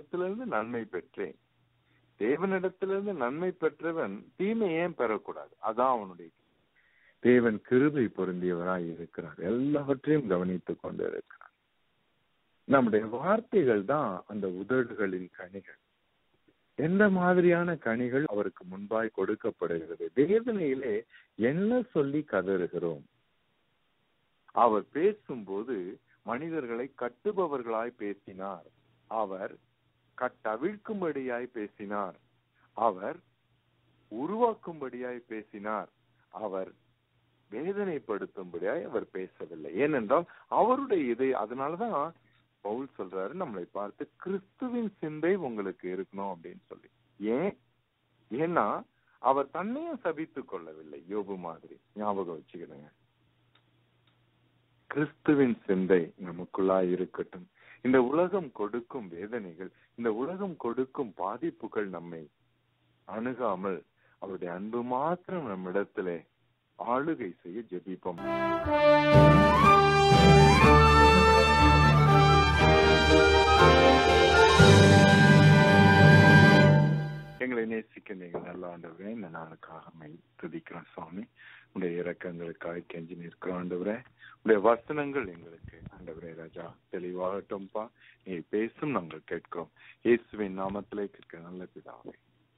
தேவனிடத்திலிருந்து நன்மை பெற்றேன் தேவனிடத்திலிருந்து நன்மை பெற்றவன் தீமை ஏன் பெறக்கூடாது அதான் அவனுடைய தேவன் கிருபை பொருந்தியவராய் இருக்கிறார் எல்லாவற்றையும் கவனித்துக் கொண்டு இருக்கிறார் நம்முடைய வார்த்தைகள் தான் அந்த உதடுகளின் கனிகள் எந்த மாதிரியான கனிகள் அவருக்கு முன்பாய் கொடுக்கப்படுகிறது வேதனையிலே என்ன சொல்லி கதறுகிறோம் அவர் பேசும்போது மனிதர்களை கட்டுபவர்களாய் பேசினார் அவர் கட்டவிழ்க்கும்படியாய் பேசினார் அவர் உருவாக்கும்படியாய் பேசினார் அவர் வேதனைப்படுத்தும்படியாய் அவர் பேசவில்லை ஏனென்றால் அவருடைய இதை அதனாலதான் பவுல் சொல்றாரு நம்மளை பார்த்து கிறிஸ்துவின் சிந்தை உங்களுக்கு இருக்கணும் அப்படின்னு சொல்லி ஏன் ஏன்னா அவர் தன்னையும் சபித்துக் கொள்ளவில்லை யோபு மாதிரி ஞாபகம் வச்சுக்கிடுங்க கிறிஸ்துவின் சிந்தை நமக்குள்ளாய் இருக்கட்டும் இந்த உலகம் கொடுக்கும் வேதனைகள் இந்த உலகம் கொடுக்கும் பாதிப்புகள் நம்மை அணுகாமல் அவருடைய அன்பு மாத்திரம் நம்மிடத்திலே ஆளுகை செய்ய ஜெபிப்போம் எங்களை நேசிக்க நீங்கள் நல்ல ஆண்டவரே இந்த நாளுக்காக மை துதிக்கிறோம் சுவாமி உடைய இறக்கங்களுக்காக கெஞ்சி நிற்கிறோம் ஆண்டவரே உடைய வசனங்கள் எங்களுக்கு ஆண்டவரே ராஜா தெளிவாகட்டும்பா நீ பேசும் நாங்கள் கேட்கிறோம் இயேசுவின் நாமத்திலே கேட்க நல்ல பிதாவே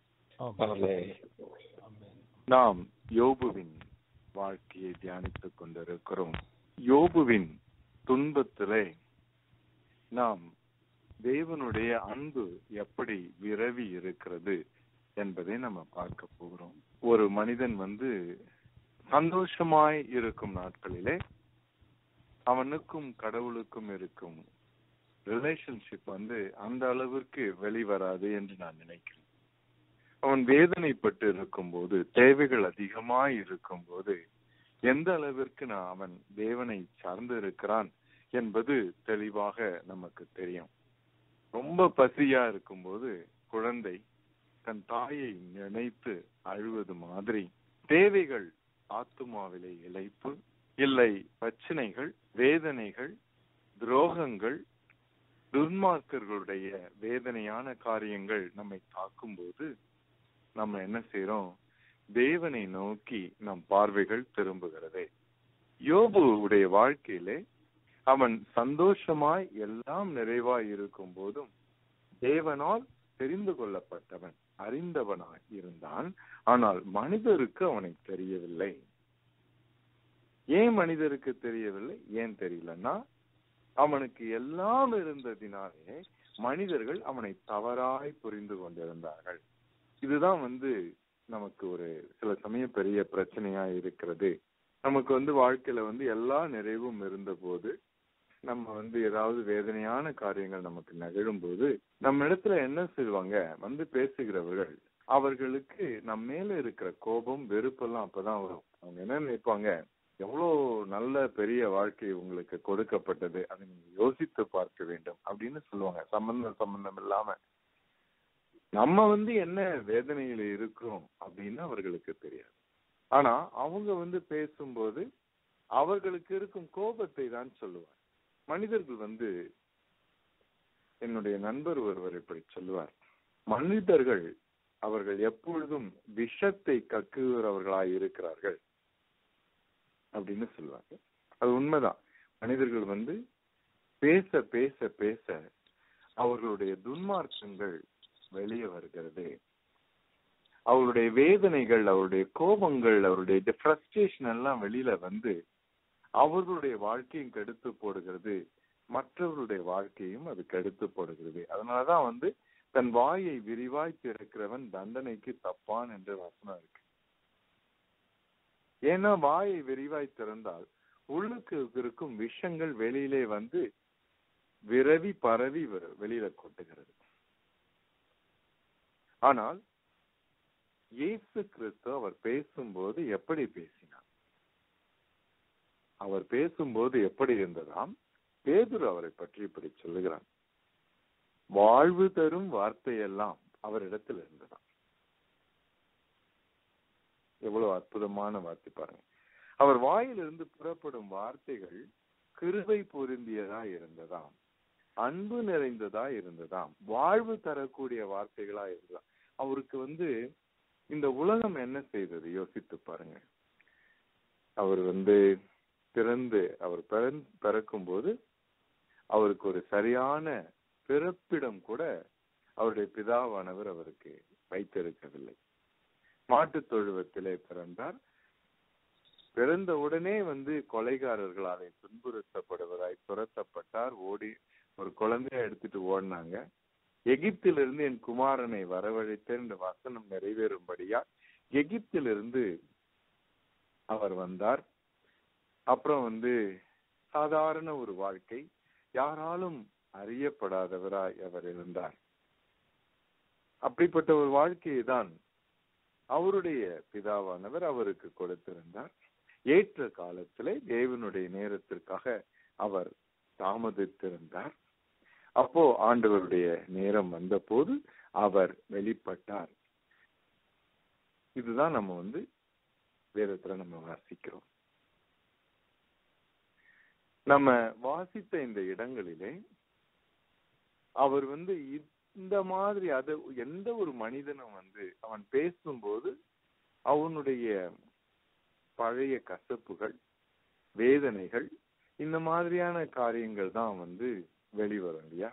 நாம் யோபுவின் வாழ்க்கையை தியானித்துக் கொண்டிருக்கிறோம் யோபுவின் துன்பத்திலே நாம் தேவனுடைய அன்பு எப்படி விரவி இருக்கிறது என்பதை நம்ம பார்க்க போகிறோம் ஒரு மனிதன் வந்து சந்தோஷமாய் இருக்கும் நாட்களிலே அவனுக்கும் கடவுளுக்கும் இருக்கும் ரிலேஷன்ஷிப் வந்து அந்த அளவிற்கு வெளிவராது என்று நான் நினைக்கிறேன் அவன் வேதனைப்பட்டு இருக்கும் போது தேவைகள் அதிகமாய் இருக்கும் போது எந்த அளவிற்கு நான் அவன் தேவனை சார்ந்து இருக்கிறான் என்பது தெளிவாக நமக்கு தெரியும் ரொம்ப பசியா இருக்கும்போது குழந்தை தன் தாயை நினைத்து அழுவது மாதிரி தேவைகள் ஆத்துமாவிலே இழைப்பு இல்லை பிரச்சனைகள் வேதனைகள் துரோகங்கள் துன்மார்க்கர்களுடைய வேதனையான காரியங்கள் நம்மை தாக்கும்போது நம்ம என்ன செய்யறோம் தேவனை நோக்கி நம் பார்வைகள் திரும்புகிறதே யோபு உடைய வாழ்க்கையிலே அவன் சந்தோஷமாய் எல்லாம் நிறைவாய் இருக்கும் போதும் தேவனால் தெரிந்து கொள்ளப்பட்டவன் அறிந்தவனாய் இருந்தான் ஆனால் மனிதருக்கு அவனை தெரியவில்லை ஏன் மனிதருக்கு தெரியவில்லை ஏன் தெரியலன்னா அவனுக்கு எல்லாம் இருந்ததினாலே மனிதர்கள் அவனை தவறாய் புரிந்து கொண்டிருந்தார்கள் இதுதான் வந்து நமக்கு ஒரு சில சமயம் பெரிய பிரச்சனையா இருக்கிறது நமக்கு வந்து வாழ்க்கையில வந்து எல்லா நிறைவும் இருந்த போது நம்ம வந்து ஏதாவது வேதனையான காரியங்கள் நமக்கு நிகழும் போது நம்ம இடத்துல என்ன செய்வாங்க வந்து பேசுகிறவர்கள் அவர்களுக்கு நம்ம மேல இருக்கிற கோபம் வெறுப்பெல்லாம் அப்பதான் வரும் அவங்க என்ன நினைப்பாங்க எவ்வளவு நல்ல பெரிய வாழ்க்கை உங்களுக்கு கொடுக்கப்பட்டது அதை நீங்க யோசித்து பார்க்க வேண்டும் அப்படின்னு சொல்லுவாங்க சம்பந்தம் சம்பந்தம் இல்லாம நம்ம வந்து என்ன வேதனையில இருக்கிறோம் அப்படின்னு அவர்களுக்கு தெரியாது ஆனா அவங்க வந்து பேசும்போது அவர்களுக்கு இருக்கும் கோபத்தை தான் சொல்லுவார் மனிதர்கள் வந்து என்னுடைய நண்பர் ஒருவர் இப்படி சொல்லுவார் மனிதர்கள் அவர்கள் எப்பொழுதும் விஷத்தை கக்குகிறவர்களாய் இருக்கிறார்கள் அப்படின்னு சொல்லுவாங்க அது உண்மைதான் மனிதர்கள் வந்து பேச பேச பேச அவர்களுடைய துன்மார்க்கங்கள் வெளியே வருகிறது அவருடைய வேதனைகள் அவருடைய கோபங்கள் அவருடைய ஃப்ரஸ்ட்ரேஷன் எல்லாம் வெளியில வந்து அவர்களுடைய வாழ்க்கையும் கெடுத்து போடுகிறது மற்றவர்களுடைய வாழ்க்கையும் அது கெடுத்து போடுகிறது அதனாலதான் வந்து தன் வாயை விரிவாய் திறக்கிறவன் தண்டனைக்கு தப்பான் என்று வசனம் இருக்கு ஏன்னா வாயை விரிவாய் திறந்தால் உள்ளுக்கு இருக்கும் விஷங்கள் வெளியிலே வந்து விரவி பரவி வெளியில கொட்டுகிறது ஆனால் இயேசு கிறிஸ்து அவர் பேசும்போது எப்படி பேசினார் அவர் பேசும்போது எப்படி இருந்ததாம் பேதுரு அவரை பற்றி இப்படி சொல்லுகிறான் வாழ்வு தரும் வார்த்தையெல்லாம் அவரிடத்தில் இருந்ததாம் எவ்வளவு அற்புதமான வார்த்தை பாருங்க அவர் வாயிலிருந்து புறப்படும் வார்த்தைகள் கிருபை பொருந்தியதா இருந்ததாம் அன்பு நிறைந்ததா இருந்ததாம் வாழ்வு தரக்கூடிய வார்த்தைகளா இருந்ததாம் அவருக்கு வந்து இந்த உலகம் என்ன செய்தது யோசித்து பாருங்க அவர் வந்து பிறந்து அவர் பிறக்கும் போது அவருக்கு ஒரு சரியான பிறப்பிடம் கூட அவருடைய பிதாவானவர் அவருக்கு வைத்திருக்கவில்லை மாட்டு தொழுவத்திலே பிறந்தார் பிறந்த உடனே வந்து கொலைகாரர்களாலே துன்புறுத்தப்படுவதாய் துரத்தப்பட்டார் ஓடி ஒரு குழந்தைய எடுத்துட்டு ஓடினாங்க எகிப்திலிருந்து என் குமாரனை வரவழைத்தேன் என்ற வசனம் நிறைவேறும்படியா எகிப்திலிருந்து அவர் வந்தார் அப்புறம் வந்து சாதாரண ஒரு வாழ்க்கை யாராலும் அறியப்படாதவராய் அவர் இருந்தார் அப்படிப்பட்ட ஒரு வாழ்க்கையை தான் அவருடைய பிதாவானவர் அவருக்கு கொடுத்திருந்தார் ஏற்ற காலத்திலே தேவனுடைய நேரத்திற்காக அவர் தாமதித்திருந்தார் அப்போ ஆண்டவருடைய நேரம் வந்தபோது அவர் வெளிப்பட்டார் இதுதான் நம்ம வந்து வேதத்துல நம்ம வாசிக்கிறோம் நம்ம வாசித்த இந்த இடங்களிலே அவர் வந்து இந்த மாதிரி அது எந்த ஒரு மனிதனும் வந்து அவன் பேசும்போது அவனுடைய பழைய கசப்புகள் வேதனைகள் இந்த மாதிரியான காரியங்கள் தான் வந்து வெளிவரும் இல்லையா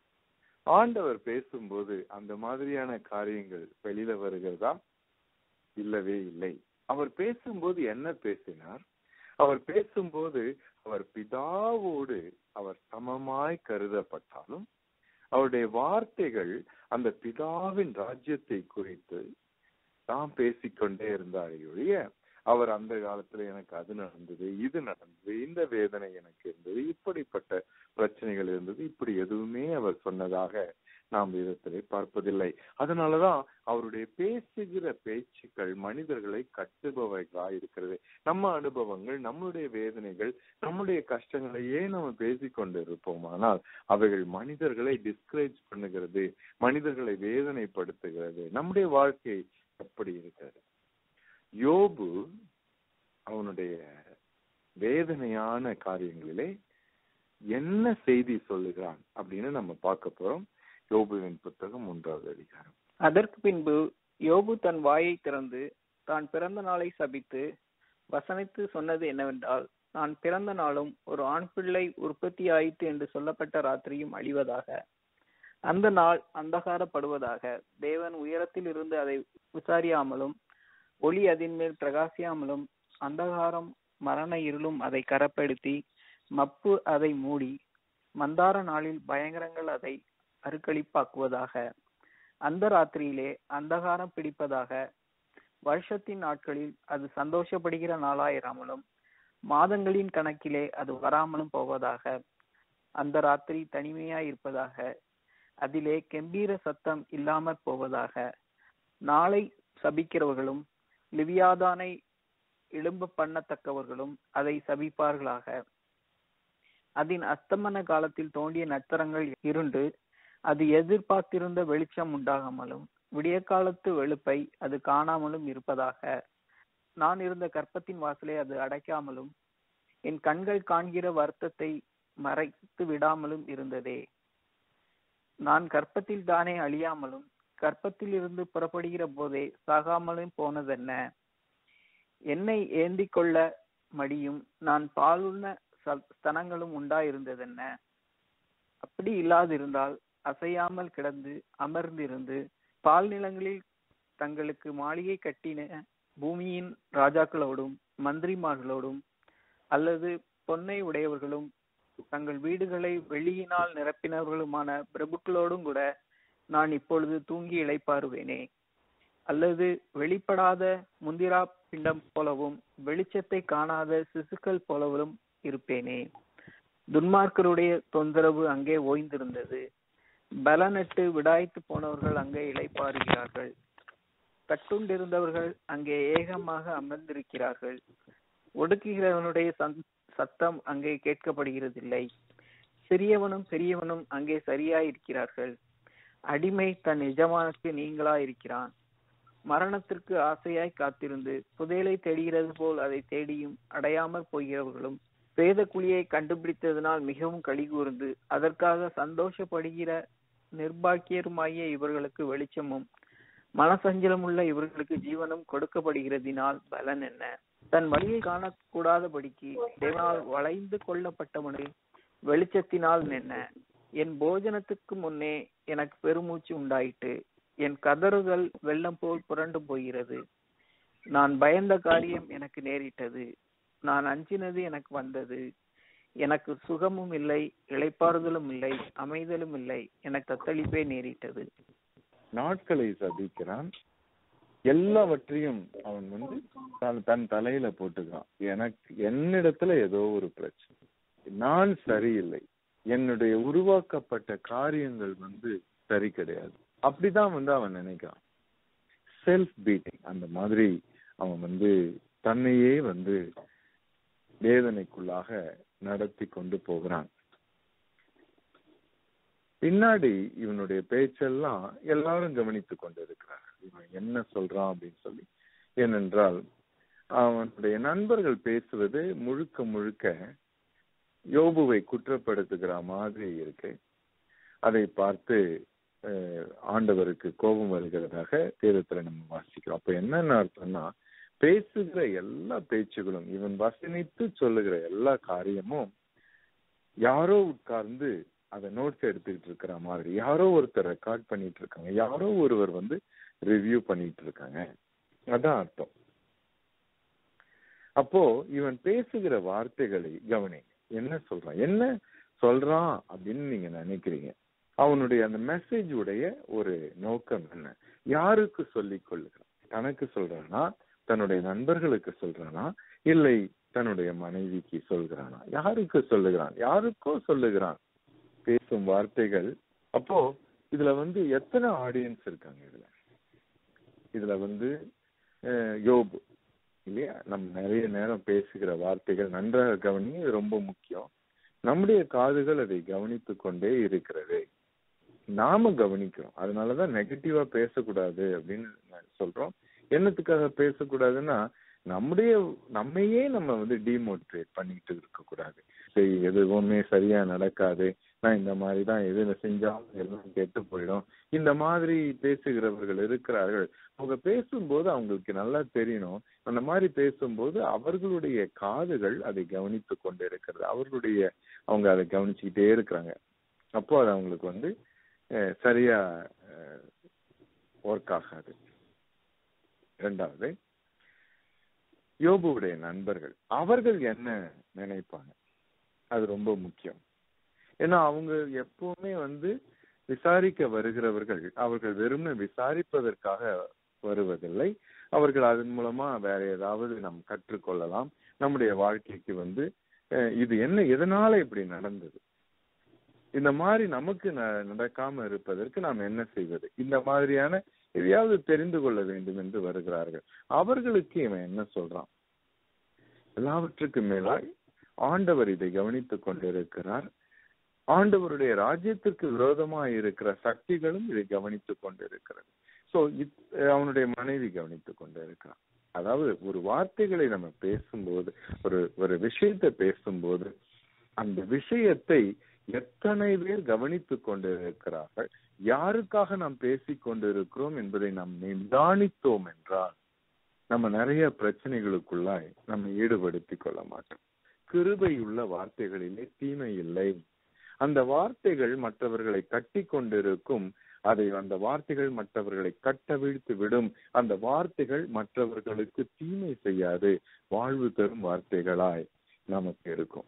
ஆண்டவர் பேசும்போது அந்த மாதிரியான காரியங்கள் வெளியில வருகிறதா இல்லவே இல்லை அவர் பேசும்போது என்ன பேசினார் அவர் பேசும்போது அவர் பிதாவோடு அவர் சமமாய் கருதப்பட்டாலும் அவருடைய வார்த்தைகள் அந்த பிதாவின் ராஜ்யத்தை குறித்து தான் பேசிக்கொண்டே இருந்தாரே ஒழிய அவர் அந்த காலத்துல எனக்கு அது நடந்தது இது நடந்தது இந்த வேதனை எனக்கு இருந்தது இப்படிப்பட்ட பிரச்சனைகள் இருந்தது இப்படி எதுவுமே அவர் சொன்னதாக நாம் விதத்திலே பார்ப்பதில்லை அதனாலதான் அவருடைய பேசுகிற பேச்சுக்கள் மனிதர்களை கட்டுபவைகளா இருக்கிறது நம்ம அனுபவங்கள் நம்மளுடைய வேதனைகள் நம்முடைய கஷ்டங்களையே நம்ம பேசிக்கொண்டு இருப்போம் ஆனால் அவைகள் மனிதர்களை டிஸ்கரேஜ் பண்ணுகிறது மனிதர்களை வேதனைப்படுத்துகிறது நம்முடைய வாழ்க்கை எப்படி இருக்கிறது யோபு அவனுடைய வேதனையான காரியங்களிலே என்ன செய்தி சொல்லுகிறான் அப்படின்னு நம்ம பார்க்க போறோம் யோபுவின் புத்தகம் மூன்றாவது அதிகாரம் அதற்கு பின்பு யோபு தன் வாயை திறந்து தான் பிறந்த நாளை சபித்து வசனித்து சொன்னது என்னவென்றால் நான் பிறந்த நாளும் ஒரு ஆண் பிள்ளை உற்பத்தி ஆயிற்று என்று சொல்லப்பட்ட ராத்திரியும் அழிவதாக அந்த நாள் அந்தகாரப்படுவதாக தேவன் உயரத்தில் இருந்து அதை விசாரியாமலும் ஒளி அதன் மேல் பிரகாசியாமலும் அந்தகாரம் மரண இருளும் அதை கரப்படுத்தி மப்பு அதை மூடி மந்தார நாளில் பயங்கரங்கள் அதை அருக்களிப்பாக்குவதாக அந்த ராத்திரியிலே அந்தகாரம் பிடிப்பதாக வருஷத்தின் நாட்களில் அது சந்தோஷப்படுகிற நாளாயிராமலும் மாதங்களின் கணக்கிலே அது வராமலும் போவதாக அந்த ராத்திரி தனிமையாய் இருப்பதாக அதிலே கெம்பீர சத்தம் இல்லாமற் போவதாக நாளை சபிக்கிறவர்களும் லிவியாதானை எழும்ப பண்ணத்தக்கவர்களும் அதை சபிப்பார்களாக அதன் அஸ்தமன காலத்தில் தோண்டிய நட்சத்திரங்கள் இருண்டு அது எதிர்பார்த்திருந்த வெளிச்சம் உண்டாகாமலும் விடிய காலத்து வெளுப்பை அது காணாமலும் இருப்பதாக நான் இருந்த கற்பத்தின் வாசலை அது அடைக்காமலும் என் கண்கள் காண்கிற வருத்தத்தை மறைத்து விடாமலும் இருந்ததே நான் கற்பத்தில் தானே அழியாமலும் கற்பத்தில் இருந்து புறப்படுகிற போதே சாகாமலும் போனதென்ன என்னை ஏந்தி கொள்ள மடியும் நான் பாலுள்ள ஸ்தனங்களும் உண்டாயிருந்ததென்ன அப்படி இல்லாதிருந்தால் அசையாமல் கிடந்து அமர்ந்திருந்து பால் நிலங்களில் தங்களுக்கு மாளிகை கட்டின பூமியின் ராஜாக்களோடும் மந்திரிமார்களோடும் அல்லது பொன்னை உடையவர்களும் தங்கள் வீடுகளை வெளியினால் நிரப்பினவர்களுமான பிரபுக்களோடும் கூட நான் இப்பொழுது தூங்கி இளைப்பாருவேனே அல்லது வெளிப்படாத முந்திரா பிண்டம் போலவும் வெளிச்சத்தை காணாத சிசுக்கள் போலவும் இருப்பேனே துன்மார்க்கருடைய தொந்தரவு அங்கே ஓய்ந்திருந்தது பலனட்டு விடாய்த்து போனவர்கள் அங்கே இளைப்பாறுகிறார்கள் கட்டுண்டிருந்தவர்கள் அங்கே ஏகமாக அமர்ந்திருக்கிறார்கள் ஒடுக்குகிறவனுடைய சத்தம் அங்கே கேட்கப்படுகிறதில்லை சிறியவனும் பெரியவனும் அங்கே சரியாயிருக்கிறார்கள் அடிமை தன் எஜமானுக்கு நீங்களா இருக்கிறான் மரணத்திற்கு ஆசையாய் காத்திருந்து புதையலை தேடுகிறது போல் அதை தேடியும் அடையாமல் போகிறவர்களும் பிரேத குழியை கண்டுபிடித்ததனால் மிகவும் களி கூர்ந்து அதற்காக சந்தோஷப்படுகிற நிர்பாக்கியருமாகிய இவர்களுக்கு வெளிச்சமும் மனசஞ்சலமுள்ள இவர்களுக்கு ஜீவனும் கொடுக்கப்படுகிறதினால் பலன் என்ன தன் வழியை காணக்கூடாதபடிக்கு தேவனால் வளைந்து கொள்ளப்பட்டவனு வெளிச்சத்தினால் என்ன என் போஜனத்துக்கு முன்னே எனக்கு பெருமூச்சு உண்டாயிட்டு என் கதறுதல் வெள்ளம் போல் புரண்டு போகிறது நான் பயந்த காரியம் எனக்கு நேரிட்டது நான் அஞ்சினது எனக்கு வந்தது எனக்கு சுகமும் இல்லை இளைப்பாறுதலும் இல்லை அமைதலும் இல்லை எனக்கு தத்தளிப்பே நேரிட்டது நாட்களை சபிக்கிறான் எல்லாவற்றையும் அவன் வந்து தன் தன் தலையில போட்டுக்கிறான் எனக்கு என்னிடத்துல ஏதோ ஒரு பிரச்சனை நான் சரியில்லை என்னுடைய உருவாக்கப்பட்ட காரியங்கள் வந்து சரி கிடையாது அப்படிதான் வந்து அவன் நினைக்கிறான் செல்ஃப் பீட்டிங் அந்த மாதிரி அவன் வந்து தன்னையே வந்து வேதனைக்குள்ளாக நடத்தி கொண்டு போகிறான் பின்னாடி இவனுடைய பேச்செல்லாம் எல்லாரும் கவனித்துக் கொண்டிருக்கிறார்கள் இவன் என்ன சொல்றான் அப்படின்னு சொல்லி ஏனென்றால் அவனுடைய நண்பர்கள் பேசுவது முழுக்க முழுக்க யோபுவை குற்றப்படுத்துகிற மாதிரி இருக்கு அதை பார்த்து ஆண்டவருக்கு கோபம் வருகிறதாக தீரத்துல நம்ம வாசிக்கிறோம் அப்ப என்னன்னு அர்த்தம்னா பேசுகிற எல்லா பேச்சுகளும் இவன் வசனித்து சொல்லுகிற எல்லா காரியமும் யாரோ உட்கார்ந்து அதை நோட்ஸ் எடுத்துக்கிட்டு இருக்கிற மாதிரி யாரோ ஒருத்தர் ரெக்கார்ட் பண்ணிட்டு இருக்காங்க யாரோ ஒருவர் வந்து ரிவ்யூ பண்ணிட்டு இருக்காங்க அதான் அர்த்தம் அப்போ இவன் பேசுகிற வார்த்தைகளை கவனிங்க என்ன சொல்றான் என்ன சொல்றான் அப்படின்னு நீங்க நினைக்கிறீங்க அவனுடைய அந்த மெசேஜ் உடைய ஒரு நோக்கம் என்ன யாருக்கு சொல்லிக் கொள்ளுகிறான் தனக்கு சொல்றானா தன்னுடைய நண்பர்களுக்கு சொல்றானா இல்லை தன்னுடைய மனைவிக்கு சொல்கிறானா யாருக்கு சொல்லுகிறான் யாருக்கோ சொல்லுகிறான் பேசும் வார்த்தைகள் அப்போ இதுல வந்து எத்தனை ஆடியன்ஸ் இருக்காங்க இதுல இதுல வந்து யோபு இல்லையா நம்ம நிறைய நேரம் பேசுகிற வார்த்தைகள் நன்றாக கவனி இது ரொம்ப முக்கியம் நம்முடைய காதுகள் அதை கவனித்து கொண்டே இருக்கிறது நாம கவனிக்கிறோம் அதனாலதான் நெகட்டிவா பேசக்கூடாது அப்படின்னு சொல்றோம் என்னத்துக்காக பேசக்கூடாதுன்னா நம்முடைய நம்மையே நம்ம வந்து டிமோட்டிவேட் பண்ணிட்டு இருக்க கூடாது சரி எதுவுமே சரியா நடக்காது நான் இந்த மாதிரி தான் எதுல செஞ்சாலும் எல்லாம் கெட்டு போயிடும் இந்த மாதிரி பேசுகிறவர்கள் இருக்கிறார்கள் அவங்க பேசும்போது அவங்களுக்கு நல்லா தெரியணும் அந்த மாதிரி பேசும்போது அவர்களுடைய காதுகள் அதை கவனித்து கொண்டு இருக்கிறது அவர்களுடைய அவங்க அதை கவனிச்சுக்கிட்டே இருக்கிறாங்க அப்போ அது அவங்களுக்கு வந்து சரியா ஒர்க் ஆகாது இரண்டாவது யோபுவுடைய நண்பர்கள் அவர்கள் என்ன நினைப்பாங்க அது ரொம்ப முக்கியம் ஏன்னா அவங்க எப்பவுமே வந்து விசாரிக்க வருகிறவர்கள் அவர்கள் வெறும்னு விசாரிப்பதற்காக வருவதில்லை அவர்கள் அதன் மூலமா வேற ஏதாவது நாம் கற்றுக்கொள்ளலாம் நம்முடைய வாழ்க்கைக்கு வந்து இது என்ன எதனால இப்படி நடந்தது இந்த மாதிரி நமக்கு நடக்காம இருப்பதற்கு நாம் என்ன செய்வது இந்த மாதிரியான எதையாவது தெரிந்து கொள்ள வேண்டும் என்று வருகிறார்கள் அவர்களுக்கு இவன் என்ன சொல்றான் எல்லாவற்றுக்கு மேலாய் ஆண்டவர் இதை கவனித்துக் கொண்டிருக்கிறார் ஆண்டவருடைய ராஜ்யத்திற்கு விரோதமாக இருக்கிற சக்திகளும் இதை கவனித்துக் கொண்டிருக்கிறது சோ அவனுடைய மனைவி கவனித்துக் கொண்டிருக்கிறான் அதாவது ஒரு வார்த்தைகளை நம்ம பேசும்போது ஒரு ஒரு விஷயத்தை பேசும்போது அந்த விஷயத்தை எத்தனை பேர் கவனித்துக் கொண்டிருக்கிறார்கள் யாருக்காக நாம் பேசிக் கொண்டிருக்கிறோம் என்பதை நாம் நிதானித்தோம் என்றால் நம்ம நிறைய பிரச்சனைகளுக்குள்ளாய் நம்ம ஈடுபடுத்திக் கொள்ள மாட்டோம் கிருபையுள்ள வார்த்தைகளிலே தீமை இல்லை அந்த வார்த்தைகள் மற்றவர்களை கட்டி கொண்டிருக்கும் அதை அந்த வார்த்தைகள் மற்றவர்களை கட்டவிழ்த்து விடும் அந்த வார்த்தைகள் மற்றவர்களுக்கு தீமை செய்யாது வாழ்வு தரும் வார்த்தைகளாய் நமக்கு இருக்கும்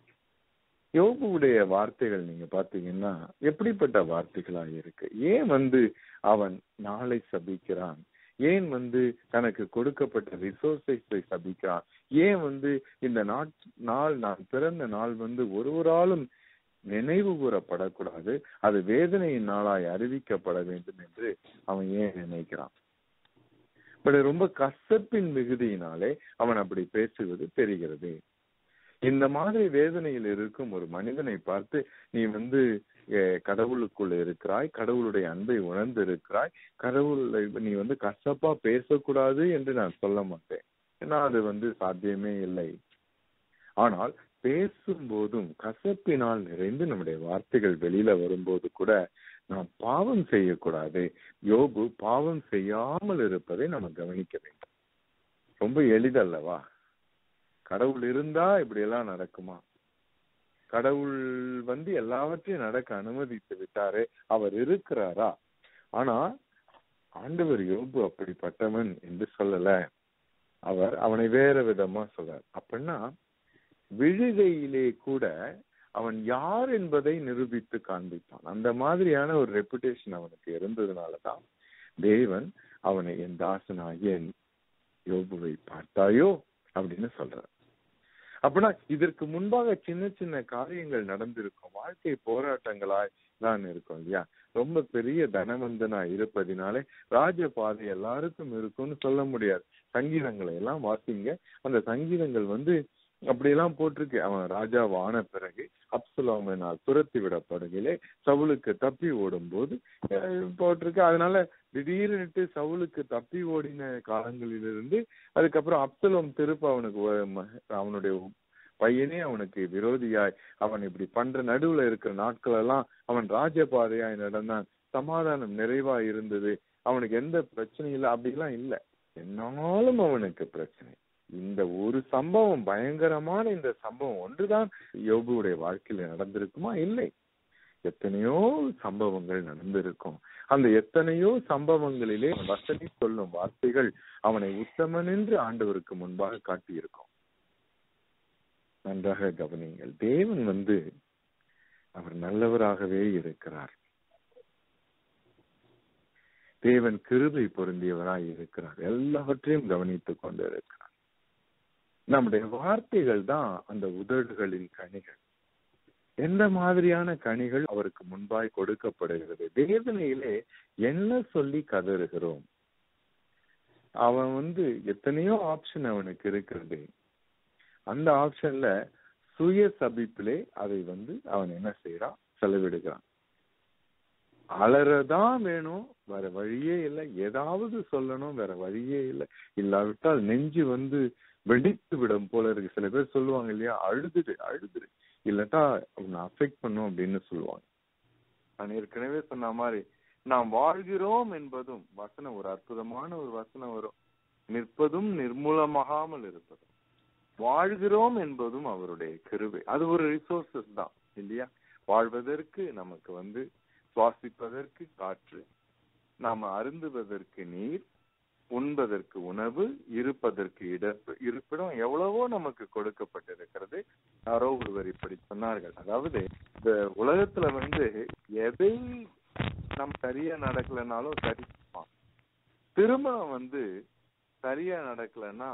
யோபுடைய வார்த்தைகள் நீங்க பாத்தீங்கன்னா எப்படிப்பட்ட வார்த்தைகளா இருக்கு ஏன் வந்து அவன் நாளை சபிக்கிறான் ஏன் வந்து தனக்கு கொடுக்கப்பட்ட ரிசோர்சஸை சபிக்கிறான் ஏன் வந்து இந்த நாள் நான் பிறந்த நாள் வந்து ஒருவராலும் நினைவு கூறப்படக்கூடாது அது வேதனையின் நாளாய் அறிவிக்கப்பட வேண்டும் என்று அவன் ஏன் நினைக்கிறான் பட் ரொம்ப கசப்பின் மிகுதியினாலே அவன் அப்படி பேசுவது தெரிகிறது இந்த மாதிரி வேதனையில் இருக்கும் ஒரு மனிதனை பார்த்து நீ வந்து கடவுளுக்குள்ள இருக்கிறாய் கடவுளுடைய அன்பை உணர்ந்து இருக்கிறாய் கடவுள் நீ வந்து கசப்பா பேசக்கூடாது என்று நான் சொல்ல மாட்டேன் ஏன்னா அது வந்து சாத்தியமே இல்லை ஆனால் பேசும்போதும் கசப்பினால் நிறைந்து நம்முடைய வார்த்தைகள் வெளியில வரும்போது கூட நாம் பாவம் செய்யக்கூடாது யோபு பாவம் செய்யாமல் இருப்பதை நம்ம கவனிக்க வேண்டும் ரொம்ப எளிதல்லவா கடவுள் இருந்தா இப்படி எல்லாம் நடக்குமா கடவுள் வந்து எல்லாவற்றையும் நடக்க அனுமதித்து விட்டாரே அவர் இருக்கிறாரா ஆனா ஆண்டவர் யோபு அப்படிப்பட்டவன் என்று சொல்லல அவர் அவனை வேற விதமா சொல்றார் அப்படின்னா விழுகையிலே கூட அவன் யார் என்பதை நிரூபித்து காண்பித்தான் அந்த மாதிரியான ஒரு ரெப்புடேஷன் அவனுக்கு இருந்ததுனாலதான் தேவன் அவனை என் தாசனாகிய யோபுவை பார்த்தாயோ அப்படின்னு சொல்றார் அப்படின்னா இதற்கு முன்பாக சின்ன சின்ன காரியங்கள் நடந்திருக்கும் வாழ்க்கை போராட்டங்களாய் தான் இருக்கும் இல்லையா ரொம்ப பெரிய தனவந்தனா இருப்பதினாலே ராஜ பாதை எல்லாருக்கும் இருக்கும்னு சொல்ல முடியாது சங்கீதங்களை எல்லாம் வாசிங்க அந்த சங்கீதங்கள் வந்து அப்படியெல்லாம் போட்டிருக்கு அவன் ராஜாவான பிறகு அப்சலோமனால் துரத்தி விடப்படுகையிலே சவுலுக்கு தப்பி ஓடும் போது போட்டிருக்கு அதனால திடீர்னுட்டு சவுலுக்கு தப்பி ஓடின காலங்களிலிருந்து அதுக்கப்புறம் அப்சலோம் திருப்ப அவனுக்கு அவனுடைய பையனே அவனுக்கு விரோதியாய் அவன் இப்படி பண்ற நடுவுல இருக்கிற நாட்கள் எல்லாம் அவன் ராஜபாதையாய் நடந்தான் சமாதானம் நிறைவா இருந்தது அவனுக்கு எந்த பிரச்சனையும் இல்லை அப்படிலாம் இல்லை என்னாலும் அவனுக்கு பிரச்சனை இந்த ஒரு சம்பவம் பயங்கரமான இந்த சம்பவம் ஒன்றுதான் யோபுடைய வாழ்க்கையில நடந்திருக்குமா இல்லை எத்தனையோ சம்பவங்கள் நடந்திருக்கும் அந்த எத்தனையோ சம்பவங்களிலே வசதி சொல்லும் வார்த்தைகள் அவனை உத்தமன் என்று ஆண்டவருக்கு முன்பாக காட்டியிருக்கும் நன்றாக கவனிங்கள் தேவன் வந்து அவர் நல்லவராகவே இருக்கிறார் தேவன் கிருபை பொருந்தியவராய் இருக்கிறார் எல்லாவற்றையும் கவனித்துக் கொண்டு இருக்கிறார் நம்முடைய வார்த்தைகள் தான் அந்த உதடுகளின் கனிகள் எந்த மாதிரியான கனிகள் அவருக்கு முன்பாய் கொடுக்கப்படுகிறது தேவனையிலே என்ன சொல்லி கதறுகிறோம் அவன் வந்து எத்தனையோ ஆப்ஷன் அவனுக்கு இருக்கிறது அந்த ஆப்ஷன்ல சுய சபிப்பிலே அதை வந்து அவன் என்ன செய்யறான் செலவிடுகிறான் அலறதான் வேணும் வேற வழியே இல்லை ஏதாவது சொல்லணும் வேற வழியே இல்லை இல்லாவிட்டால் நெஞ்சு வந்து வெடித்து விடும் போல இருக்கு சில பேர் சொல்லுவாங்க இல்லையா அழுதுடு அழுதுடு இல்லட்டா அவனை அஃபெக்ட் பண்ணும் அப்படின்னு சொல்லுவாங்க நான் ஏற்கனவே சொன்ன மாதிரி நாம் வாழ்கிறோம் என்பதும் வசனம் ஒரு அற்புதமான ஒரு வசனம் வரும் நிற்பதும் நிர்மூலமாகாமல் இருப்பதும் வாழ்கிறோம் என்பதும் அவருடைய கிருவை அது ஒரு ரிசோர்சஸ் தான் இல்லையா வாழ்வதற்கு நமக்கு வந்து சுவாசிப்பதற்கு காற்று நாம அருந்துவதற்கு நீர் உண்பதற்கு உணவு இருப்பதற்கு இடப்பு இருப்பிடம் எவ்வளவோ நமக்கு கொடுக்கப்பட்டிருக்கிறது யாரோ ஒருவர் இப்படி சொன்னார்கள் அதாவது இந்த உலகத்துல வந்து எதை நம் சரியா நடக்கலனாலும் சரி திருமணம் வந்து சரியா நடக்கலன்னா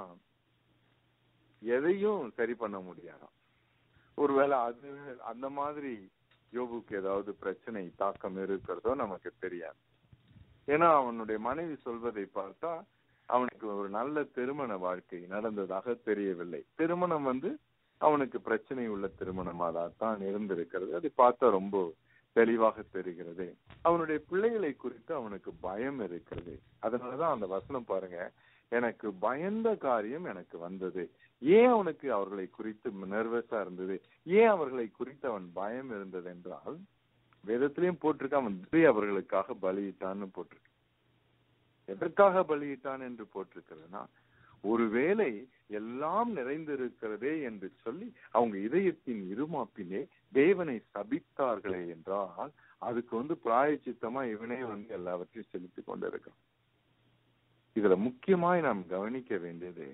எதையும் சரி பண்ண முடியாதாம் ஒருவேளை அது அந்த மாதிரி யோபுக்கு ஏதாவது பிரச்சனை தாக்கம் இருக்கிறதோ நமக்கு தெரியாது ஏன்னா அவனுடைய மனைவி சொல்வதை பார்த்தா அவனுக்கு ஒரு நல்ல திருமண வாழ்க்கை நடந்ததாக தெரியவில்லை திருமணம் வந்து அவனுக்கு பிரச்சனை உள்ள திருமணமாக தான் இருந்திருக்கிறது அதை பார்த்தா ரொம்ப தெளிவாக தெரிகிறது அவனுடைய பிள்ளைகளை குறித்து அவனுக்கு பயம் இருக்கிறது அதனாலதான் அந்த வசனம் பாருங்க எனக்கு பயந்த காரியம் எனக்கு வந்தது ஏன் அவனுக்கு அவர்களை குறித்து நர்வஸா இருந்தது ஏன் அவர்களை குறித்து அவன் பயம் இருந்தது என்றால் வேதத்திலையும் போட்டிருக்க அவன் அவர்களுக்காக பலியிட்டான்னு போட்டிருக்கு எதற்காக பலியிட்டான் என்று போட்டிருக்கிறதுனா ஒருவேளை எல்லாம் நிறைந்திருக்கிறதே என்று சொல்லி அவங்க இதயத்தின் இருமாப்பிலே தேவனை சபித்தார்களே என்றால் அதுக்கு வந்து பிராயச்சித்தமா இவனே வந்து எல்லாவற்றையும் செலுத்தி கொண்டிருக்கான் இதுல முக்கியமாய் நாம் கவனிக்க வேண்டியது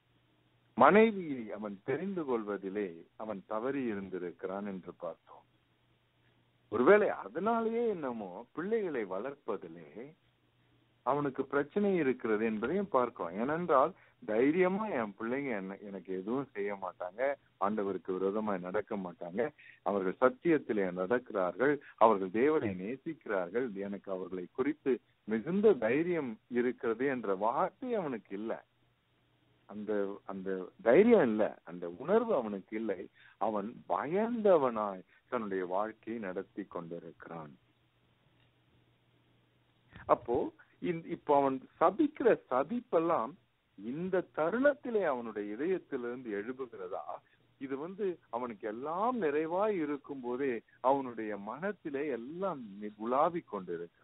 மனைவியை அவன் தெரிந்து கொள்வதிலே அவன் தவறி இருந்திருக்கிறான் என்று பார்த்தோம் ஒருவேளை அதனாலேயே என்னமோ பிள்ளைகளை வளர்ப்பதிலே அவனுக்கு பிரச்சனை இருக்கிறது என்பதையும் பார்க்கிறோம் ஏனென்றால் தைரியமா என் பிள்ளைங்க என்ன எனக்கு எதுவும் செய்ய மாட்டாங்க ஆண்டவருக்கு விரோதமா நடக்க மாட்டாங்க அவர்கள் சத்தியத்திலே நடக்கிறார்கள் அவர்கள் தேவனை நேசிக்கிறார்கள் எனக்கு அவர்களை குறித்து மிகுந்த தைரியம் இருக்கிறது என்ற வார்த்தை அவனுக்கு இல்லை அந்த அந்த தைரியம் இல்ல அந்த உணர்வு அவனுக்கு இல்லை அவன் பயந்தவனாய் தன்னுடைய வாழ்க்கையை நடத்தி கொண்டிருக்கிறான் அப்போ இப்போ அவன் சபிக்கிற சபிப்பெல்லாம் இந்த தருணத்திலே அவனுடைய இதயத்திலிருந்து எழுப்புகிறதா இது வந்து அவனுக்கு எல்லாம் நிறைவாய் இருக்கும் போதே அவனுடைய மனத்திலே எல்லாம் உலாவிக் கொண்டிருக்கிறது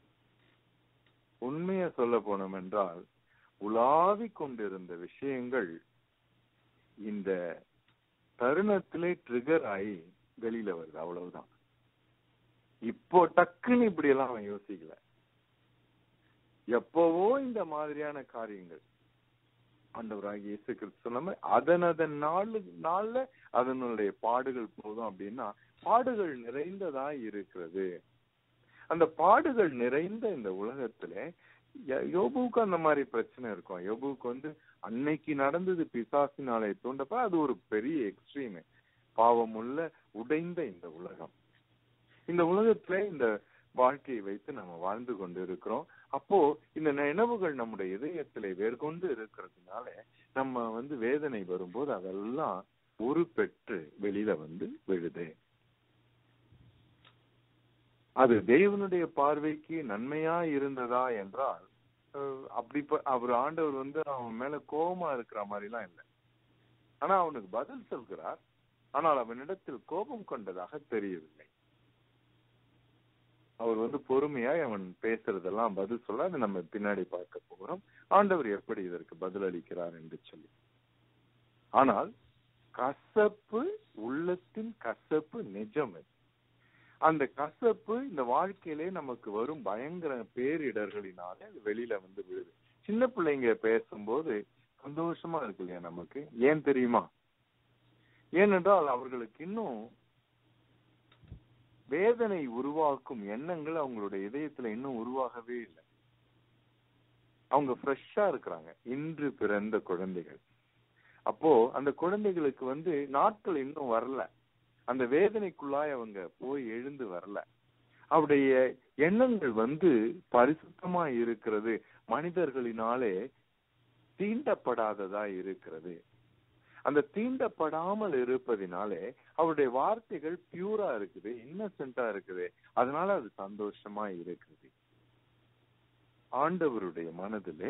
உண்மையை சொல்ல போனோம் என்றால் உலாவிக் கொண்டிருந்த விஷயங்கள் இந்த தருணத்திலே ட்ரிகர் ஆகி வெளியில வருது அவ்வளவுதான் இப்போ டக்குன்னு இப்படி எல்லாம் அவன் யோசிக்கல எப்பவோ இந்த மாதிரியான காரியங்கள் ஆண்டவராகிய இயேசு கிறிஸ்து சொன்ன மாதிரி அதன் அதன் நாளு நாள்ல அதனுடைய பாடுகள் போதும் அப்படின்னா பாடுகள் நிறைந்ததா இருக்கிறது அந்த பாடுகள் நிறைந்த இந்த உலகத்துல யோபுவுக்கு அந்த மாதிரி பிரச்சனை இருக்கும் யோபுவுக்கு வந்து அன்னைக்கு நடந்தது பிசாசினாலே தூண்டப்ப அது ஒரு பெரிய எக்ஸ்ட்ரீம் பாவமுள்ள உடைந்த இந்த உலகம் இந்த உலகத்துல இந்த வாழ்க்கையை வைத்து நம்ம வாழ்ந்து கொண்டு இருக்கிறோம் அப்போ இந்த நினைவுகள் நம்முடைய இதயத்திலே வேர்கொண்டு இருக்கிறதுனால நம்ம வந்து வேதனை வரும்போது அதெல்லாம் ஒரு பெற்று வெளியில வந்து விழுது அது தேவனுடைய பார்வைக்கு நன்மையா இருந்ததா என்றால் அப்படி அவர் ஆண்டவர் வந்து அவன் மேல கோபமா இருக்கிற மாதிரி எல்லாம் இல்லை ஆனா அவனுக்கு பதில் சொல்கிறார் ஆனால் அவனிடத்தில் கோபம் கொண்டதாக தெரியவில்லை அவர் வந்து பொறுமையாய் அவன் பேசுறதெல்லாம் பதில் சொல்ல அதை நம்ம பின்னாடி பார்க்க போகிறோம் ஆண்டவர் எப்படி இதற்கு பதில் அளிக்கிறார் என்று சொல்லி ஆனால் கசப்பு உள்ளத்தின் கசப்பு நிஜம் அந்த கசப்பு இந்த வாழ்க்கையிலே நமக்கு வரும் பயங்கர பேரிடர்களினாலே அது வெளியில வந்து விழுது சின்ன பிள்ளைங்க பேசும்போது சந்தோஷமா இருக்கு இல்லையா நமக்கு ஏன் தெரியுமா ஏனென்றால் அவர்களுக்கு இன்னும் வேதனை உருவாக்கும் எண்ணங்கள் அவங்களுடைய இதயத்துல இன்னும் உருவாகவே இல்லை அவங்க ஃப்ரெஷ்ஷா இருக்கிறாங்க இன்று பிறந்த குழந்தைகள் அப்போ அந்த குழந்தைகளுக்கு வந்து நாட்கள் இன்னும் வரல அந்த வேதனைக்குள்ளாய் அவங்க போய் எழுந்து வரல அவருடைய எண்ணங்கள் வந்து பரிசுத்தமா இருக்கிறது மனிதர்களினாலே தீண்டப்படாததா இருக்கிறது அந்த தீண்டப்படாமல் இருப்பதினாலே அவருடைய வார்த்தைகள் பியூரா இருக்குது இன்னசென்டா இருக்குது அதனால அது சந்தோஷமா இருக்குது ஆண்டவருடைய மனதிலே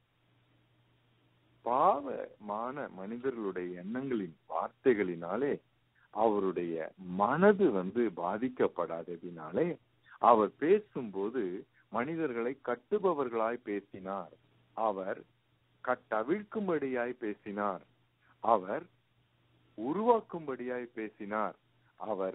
பாவமான மனிதர்களுடைய எண்ணங்களின் வார்த்தைகளினாலே அவருடைய மனது வந்து பாதிக்கப்படாததினாலே அவர் பேசும்போது மனிதர்களை கட்டுபவர்களாய் பேசினார் அவர் கட்டவிழ்க்கும்படியாய் பேசினார் அவர் உருவாக்கும்படியாய் பேசினார் அவர்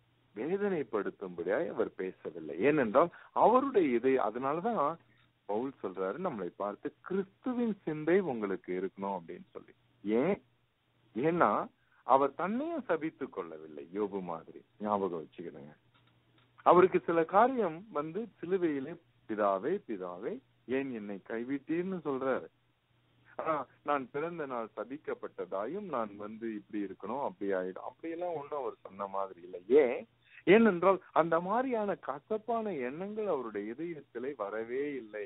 வேதனைப்படுத்தும்படியாய் அவர் பேசவில்லை ஏனென்றால் அவருடைய இதை அதனாலதான் பவுல் சொல்றாரு நம்மளை பார்த்து கிறிஸ்துவின் சிந்தை உங்களுக்கு இருக்கணும் அப்படின்னு சொல்லி ஏன் ஏன்னா அவர் தன்னையும் சபித்து கொள்ளவில்லை யோபு மாதிரி ஞாபகம் வச்சுக்கிடுங்க அவருக்கு சில காரியம் வந்து சிலுவையிலே பிதாவே பிதாவே ஏன் என்னை கைவிட்டீர்னு சொல்றாரு ஆனா நான் பிறந்த நாள் சபிக்கப்பட்டதாயும் நான் வந்து இப்படி இருக்கணும் அப்படி ஆயிடும் அப்படியெல்லாம் ஒண்ணும் அவர் சொன்ன மாதிரி இல்லை ஏன் ஏனென்றால் அந்த மாதிரியான கசப்பான எண்ணங்கள் அவருடைய இதயத்திலே வரவே இல்லை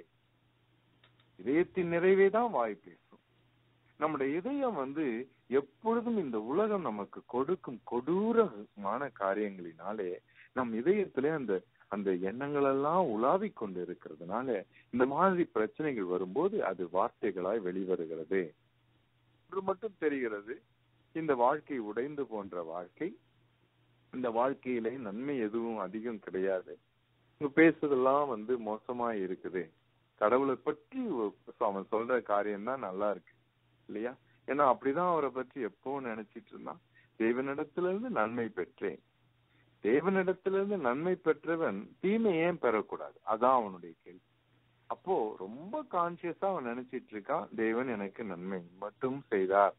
இதயத்தின் நிறைவே தான் வாய் பேசும் நம்முடைய இதயம் வந்து எப்பொழுதும் இந்த உலகம் நமக்கு கொடுக்கும் கொடூரமான காரியங்களினாலே நம் இதயத்திலே அந்த அந்த எண்ணங்கள் எல்லாம் உலாவிக் கொண்டு இருக்கிறதுனால இந்த மாதிரி பிரச்சனைகள் வரும்போது அது வார்த்தைகளாய் வெளிவருகிறது ஒன்று மட்டும் தெரிகிறது இந்த வாழ்க்கை உடைந்து போன்ற வாழ்க்கை இந்த வாழ்க்கையிலே நன்மை எதுவும் அதிகம் கிடையாது இங்க பேசுறதெல்லாம் வந்து மோசமா இருக்குது கடவுளை பற்றி அவன் சொல்ற காரியம் தான் நல்லா இருக்கு இல்லையா ஏன்னா அப்படிதான் அவரை பற்றி எப்பவும் நினைச்சிட்டு இருந்தான் தேவனிடத்திலிருந்து நன்மை பெற்றேன் தேவனிடத்திலிருந்து நன்மை பெற்றவன் தீமை ஏன் பெறக்கூடாது அதான் அவனுடைய கேள்வி அப்போ ரொம்ப கான்சியஸா அவன் நினைச்சிட்டு இருக்கான் தேவன் எனக்கு நன்மை மட்டும் செய்தார்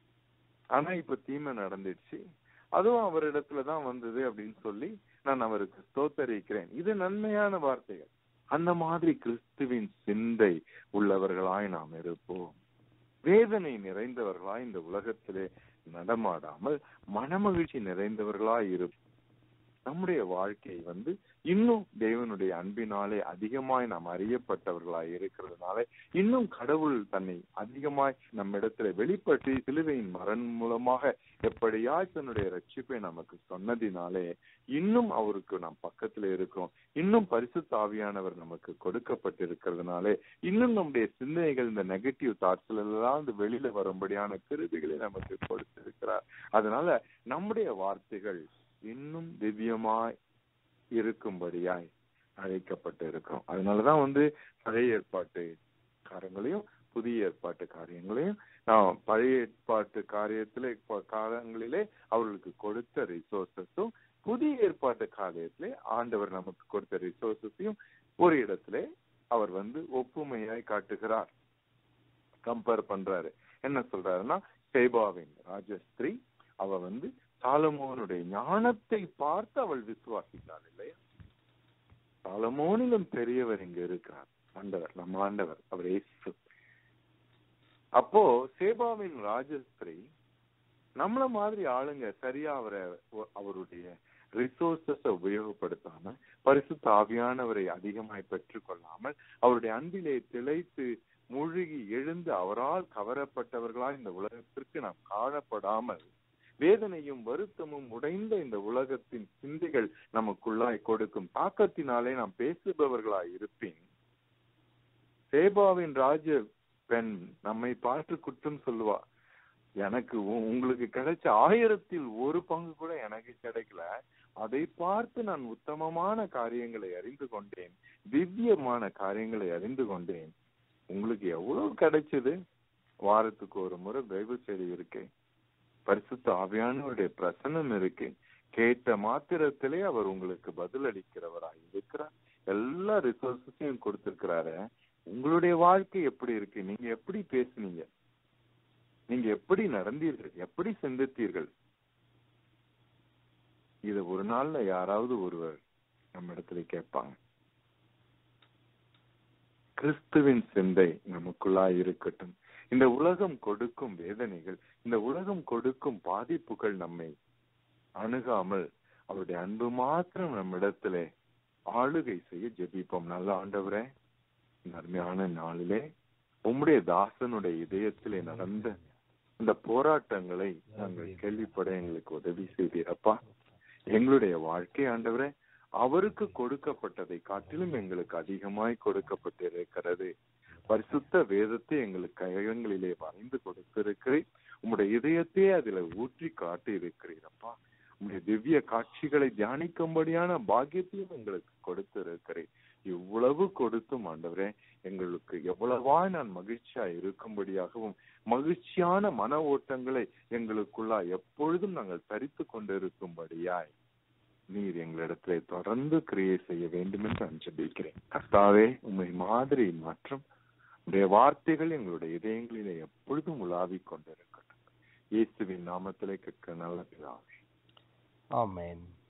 ஆனா இப்ப தீமை நடந்துடுச்சு அதுவும் அவரிடத்துலதான் வந்தது அப்படின்னு சொல்லி நான் அவருக்கு ஸ்தோத்தரிக்கிறேன் இது நன்மையான வார்த்தைகள் அந்த மாதிரி கிறிஸ்துவின் சிந்தை உள்ளவர்களாய் நாம் இருப்போம் வேதனை நிறைந்தவர்களாய் இந்த உலகத்திலே நடமாடாமல் மனமகிழ்ச்சி நிறைந்தவர்களாய் இருப்போம் நம்முடைய வாழ்க்கை வந்து இன்னும் தேவனுடைய அன்பினாலே அதிகமாய் நாம் அறியப்பட்டவர்களாய் இருக்கிறதுனால இன்னும் கடவுள் தன்னை அதிகமாய் நம்மிடத்துல வெளிப்பட்டு சிலுவையின் மரண் மூலமாக எப்படியாய் தன்னுடைய ரட்சிப்பை நமக்கு சொன்னதினாலே இன்னும் அவருக்கு நாம் பக்கத்துல இருக்கிறோம் இன்னும் பரிசுத்த ஆவியானவர் நமக்கு கொடுக்கப்பட்டிருக்கிறதுனாலே இன்னும் நம்முடைய சிந்தனைகள் இந்த நெகட்டிவ் தாட்ஸ்ல எல்லாம் இந்த வெளியில வரும்படியான கிருதிகளை நமக்கு கொடுத்திருக்கிறார் அதனால நம்முடைய வார்த்தைகள் இன்னும் திவ்யமாய் இருக்கும்படியாய் அழைக்கப்பட்டு இருக்கிறோம் அதனாலதான் வந்து பழைய ஏற்பாட்டு காரங்களையும் புதிய ஏற்பாட்டு காரியங்களையும் நான் பழைய ஏற்பாட்டு காரியத்திலே காலங்களிலே அவர்களுக்கு கொடுத்த ரிசோர்சஸும் புதிய ஏற்பாட்டு காரியத்திலே ஆண்டவர் நமக்கு கொடுத்த ரிசோர்சஸையும் ஒரு இடத்திலே அவர் வந்து ஒப்புமையாய் காட்டுகிறார் கம்பேர் பண்றாரு என்ன சொல்றாருன்னா சேபாவின் ராஜஸ்திரி அவ வந்து சாலமோனுடைய ஞானத்தை பார்த்து அவள் விசுவாசித்தாள் இல்லையா சாலமோனிலும் பெரியவர் இங்க இருக்கிறார் ஆண்டவர் நம்ம ஆண்டவர் அவர் ஏசு அப்போ சேபாவின் ராஜஸ்திரி நம்மள மாதிரி ஆளுங்க சரியா அவரை அவருடைய ரிசோர்சஸ உபயோகப்படுத்தாம பரிசுத்த ஆவியானவரை அதிகமாய் பெற்றுக்கொள்ளாமல் அவருடைய அன்பிலே திளைத்து மூழ்கி எழுந்து அவரால் கவரப்பட்டவர்களாய் இந்த உலகத்திற்கு நாம் காணப்படாமல் வேதனையும் வருத்தமும் உடைந்த இந்த உலகத்தின் சிந்தைகள் நமக்குள்ளாய் கொடுக்கும் தாக்கத்தினாலே நாம் பேசுபவர்களாய் இருப்பேன் சேபாவின் ராஜ பெண் நம்மை பார்த்து குற்றம் சொல்லுவா எனக்கு உங்களுக்கு கிடைச்ச ஆயிரத்தில் ஒரு பங்கு கூட எனக்கு கிடைக்கல அதை பார்த்து நான் உத்தமமான காரியங்களை அறிந்து கொண்டேன் திவ்யமான காரியங்களை அறிந்து கொண்டேன் உங்களுக்கு எவ்வளவு கிடைச்சது வாரத்துக்கு ஒரு முறை பைபிள் செய்தி இருக்கு பரிசுத்த ஆவியானவருடைய பிரசனம் இருக்கு கேட்ட மாத்திரத்திலே அவர் உங்களுக்கு பதில் அளிக்கிறவராய் இருக்கிறார் எல்லா ரிசோர்ஸஸையும் கொடுத்திருக்கிறாரு உங்களுடைய வாழ்க்கை எப்படி இருக்கு நீங்க எப்படி பேசுனீங்க நீங்க எப்படி நடந்தீர்கள் எப்படி சிந்தித்தீர்கள் இத ஒரு நாள்ல யாராவது ஒருவர் நம்ம இடத்துல கேட்பாங்க கிறிஸ்துவின் சிந்தை நமக்குள்ளாய் இருக்கட்டும் இந்த உலகம் கொடுக்கும் வேதனைகள் இந்த உலகம் கொடுக்கும் பாதிப்புகள் நம்மை அணுகாமல் அவருடைய அன்பு மாத்திரம் நம்மிடத்துல ஆளுகை செய்ய ஜெபிப்போம் நல்ல ஆண்டவரே இந்த அருமையான நாளிலே உம்முடைய தாசனுடைய இதயத்திலே நடந்த இந்த போராட்டங்களை நாங்கள் கேள்விப்பட எங்களுக்கு உதவி செய்தீரப்பா எங்களுடைய வாழ்க்கை ஆண்டவரே அவருக்கு கொடுக்கப்பட்டதை காட்டிலும் எங்களுக்கு அதிகமாய் கொடுக்கப்பட்டிருக்கிறது பரிசுத்த வேதத்தை எங்களுக்கு கையங்களிலே வரைந்து கொடுத்திருக்கிறேன் உம்முடைய இதயத்தையே அதுல ஊற்றி காட்டி இருக்கிறீரப்பா உம்முடைய திவ்ய காட்சிகளை தியானிக்கும்படியான பாக்கியத்தையும் எங்களுக்கு கொடுத்திருக்கிறேன் இவ்வளவு கொடுத்தும் ஆண்டவரே எங்களுக்கு எவ்வளவா நான் மகிழ்ச்சியா இருக்கும்படியாகவும் மகிழ்ச்சியான மன ஓட்டங்களை எங்களுக்குள்ளா எப்பொழுதும் நாங்கள் தரித்து கொண்டிருக்கும்படியாய் நீர் எங்களிடத்திலே தொடர்ந்து கிரியை செய்ய வேண்டும் என்று நான் ஜெபிக்கிறேன் கர்த்தாவே உண்மை மாதிரி மாற்றம் உடைய வார்த்தைகள் எங்களுடைய இதயங்களிலே எப்பொழுதும் உலாவிக் கொண்டிருக்கட்டும் இயேசுவின் நாமத்திலே கேட்க நல்ல பிதாவே ஆமென்